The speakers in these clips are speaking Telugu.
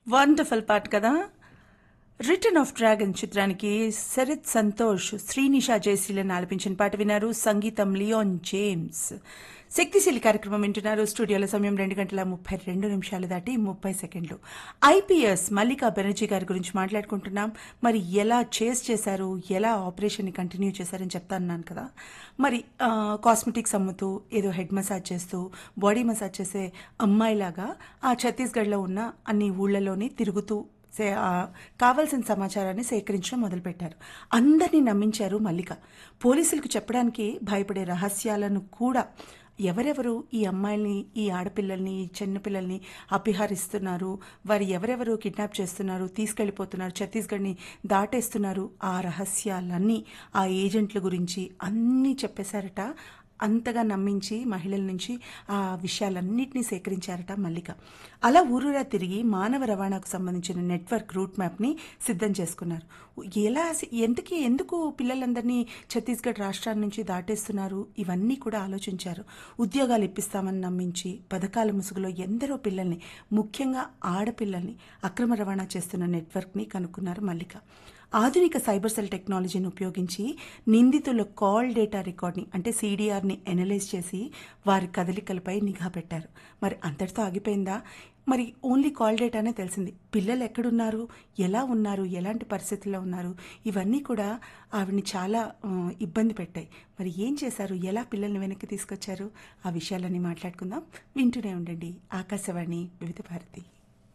వండర్ఫుల్ పాట కదా రిటర్న్ ఆఫ్ డ్రాగన్ చిత్రానికి శరత్ సంతోష్ శ్రీనిషా జయశీలను ఆలపించిన పాట విన్నారు సంగీతం లియోన్ జేమ్స్ శక్తిశీలి కార్యక్రమం వింటున్నారు స్టూడియోలో సమయం రెండు గంటల ముప్పై రెండు నిమిషాలు దాటి ముప్పై సెకండ్లు ఐపీఎస్ మల్లికా బెనర్జీ గారి గురించి మాట్లాడుకుంటున్నాం మరి ఎలా చేస్ చేశారు ఎలా ఆపరేషన్ని కంటిన్యూ చేశారని చెప్తాన్నాను కదా మరి కాస్మెటిక్స్ అమ్ముతూ ఏదో హెడ్ మసాజ్ చేస్తూ బాడీ మసాజ్ చేసే అమ్మాయిలాగా ఆ ఛత్తీస్గఢ్లో ఉన్న అన్ని ఊళ్ళలోని తిరుగుతూ సే ఆ, కావాల్సిన సమాచారాన్ని సేకరించడం మొదలుపెట్టారు అందరినీ నమ్మించారు మల్లిక పోలీసులకు చెప్పడానికి భయపడే రహస్యాలను కూడా ఎవరెవరు ఈ అమ్మాయిల్ని ఈ ఆడపిల్లల్ని ఈ చిన్నపిల్లల్ని అపహరిస్తున్నారు వారు ఎవరెవరు కిడ్నాప్ చేస్తున్నారు తీసుకెళ్లిపోతున్నారు ఛత్తీస్గఢ్ని దాటేస్తున్నారు ఆ రహస్యాలన్నీ ఆ ఏజెంట్ల గురించి అన్నీ చెప్పేశారట అంతగా నమ్మించి మహిళల నుంచి ఆ విషయాలన్నింటినీ సేకరించారట మల్లిక అలా ఊరూరా తిరిగి మానవ రవాణాకు సంబంధించిన నెట్వర్క్ రూట్ మ్యాప్ని సిద్ధం చేసుకున్నారు ఎలా ఎందుకు ఎందుకు పిల్లలందరినీ ఛత్తీస్గఢ్ రాష్ట్రాల నుంచి దాటేస్తున్నారు ఇవన్నీ కూడా ఆలోచించారు ఉద్యోగాలు ఇప్పిస్తామని నమ్మించి పథకాల ముసుగులో ఎందరో పిల్లల్ని ముఖ్యంగా ఆడపిల్లల్ని అక్రమ రవాణా చేస్తున్న నెట్వర్క్ని కనుక్కున్నారు మల్లిక ఆధునిక సైబర్ సెల్ టెక్నాలజీని ఉపయోగించి నిందితుల కాల్ డేటా రికార్డ్ని అంటే సీడీఆర్ని ఎనలైజ్ చేసి వారి కదలికలపై నిఘా పెట్టారు మరి అంతటితో ఆగిపోయిందా మరి ఓన్లీ కాల్ డేటానే తెలిసింది పిల్లలు ఎక్కడున్నారు ఎలా ఉన్నారు ఎలాంటి పరిస్థితుల్లో ఉన్నారు ఇవన్నీ కూడా ఆవిడని చాలా ఆ, ఇబ్బంది పెట్టాయి మరి ఏం చేశారు ఎలా పిల్లల్ని వెనక్కి తీసుకొచ్చారు ఆ విషయాలన్నీ మాట్లాడుకుందాం వింటూనే ఉండండి ఆకాశవాణి వివిధ భారతి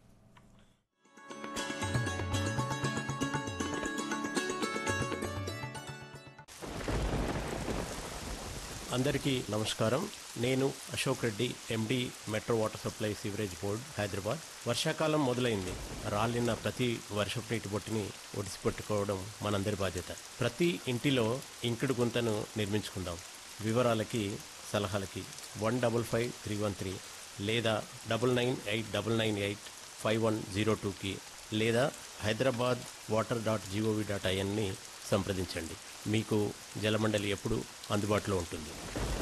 అందరికీ నమస్కారం నేను Ashok Reddy MD metro water supply sewerage board Hyderabad వర్షాకాలం మొదలైంది రాలిన ప్రతి వర్షపు నీటి బొట్టుని ఒడిసిపెట్టుకోవడం మనందరి బాధ్యత ప్రతి ఇంటిలో ఇంకుడు గుంతను నిర్మించుకుందాం వివరాలకి సలహాలకి one double five three one three లేదా double nine eight double nine eight five one zero టూకి లేదా Hyderabad water dot gov dot ఐఎన్ని సంప్రదించండి మీకు జలమండలి ఎప్పుడు అందుబాటులో ఉంటుంది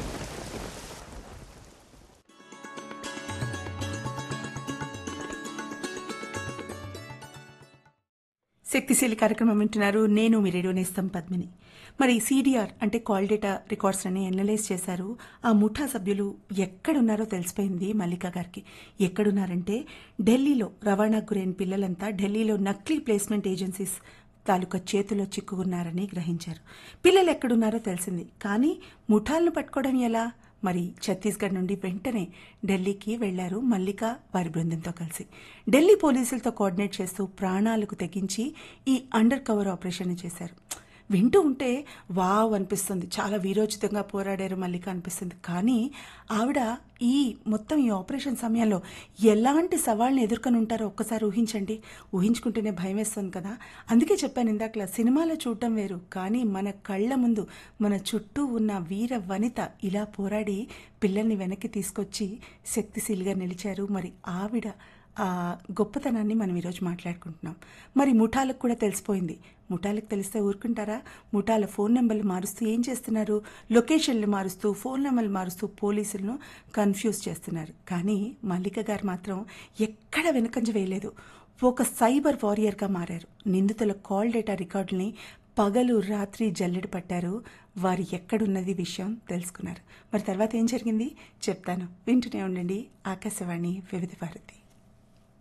శక్తిశీలి కార్యక్రమం వింటున్నారు నేను మీ రేడియో నేస్తం పద్మిని మరి సీడీఆర్ అంటే కాల్ డేటా రికార్డ్స్ అని ఎనలైజ్ చేశారు ఆ ముఠా సభ్యులు ఎక్కడున్నారో తెలిసిపోయింది మల్లికా గారికి ఎక్కడున్నారంటే ఢిల్లీలో రవాణాకు గురైన పిల్లలంతా ఢిల్లీలో నక్లీ ప్లేస్మెంట్ ఏజెన్సీస్ తాలూకా చేతిలో చిక్కుకున్నారని గ్రహించారు పిల్లలు ఎక్కడున్నారో తెలిసింది కానీ ముఠాలను పట్టుకోవడం ఎలా మరి ఛత్తీస్గఢ్ నుండి వెంటనే ఢిల్లీకి వెళ్లారు మల్లిక వారి బృందంతో కలిసి ఢిల్లీ పోలీసులతో కోఆర్డినేట్ చేస్తూ ప్రాణాలకు తెగించి ఈ అండర్ కవర్ ఆపరేషన్ చేశారు వింటూ ఉంటే వావ్ అనిపిస్తుంది చాలా వీరోచితంగా పోరాడారు మల్లిక అనిపిస్తుంది కానీ ఆవిడ ఈ మొత్తం ఈ ఆపరేషన్ సమయంలో ఎలాంటి సవాళ్ళని ఎదుర్కొని ఉంటారో ఒక్కసారి ఊహించండి ఊహించుకుంటేనే భయం వేస్తుంది కదా అందుకే చెప్పాను ఇందాకలా సినిమాలో చూడటం వేరు కానీ మన కళ్ళ ముందు మన చుట్టూ ఉన్న వీర వనిత ఇలా పోరాడి పిల్లల్ని వెనక్కి తీసుకొచ్చి శక్తిశీలిగా నిలిచారు మరి ఆవిడ ఆ గొప్పతనాన్ని మనం ఈరోజు మాట్లాడుకుంటున్నాం మరి ముఠాలకు కూడా తెలిసిపోయింది ముఠాలకు తెలిస్తే ఊరుకుంటారా ముఠాల ఫోన్ నెంబర్లు మారుస్తూ ఏం చేస్తున్నారు లొకేషన్లు మారుస్తూ ఫోన్ నెంబర్లు మారుస్తూ పోలీసులను కన్ఫ్యూజ్ చేస్తున్నారు కానీ మల్లిక గారు మాత్రం ఎక్కడ వెనుకంజ వేయలేదు ఒక సైబర్ వారియర్గా మారారు నిందితుల కాల్ డేటా రికార్డుల్ని పగలు రాత్రి జల్లెడ పట్టారు వారు ఎక్కడున్నది విషయం తెలుసుకున్నారు మరి తర్వాత ఏం జరిగింది చెప్తాను వింటూనే ఉండండి ఆకాశవాణి వివిధ భారతి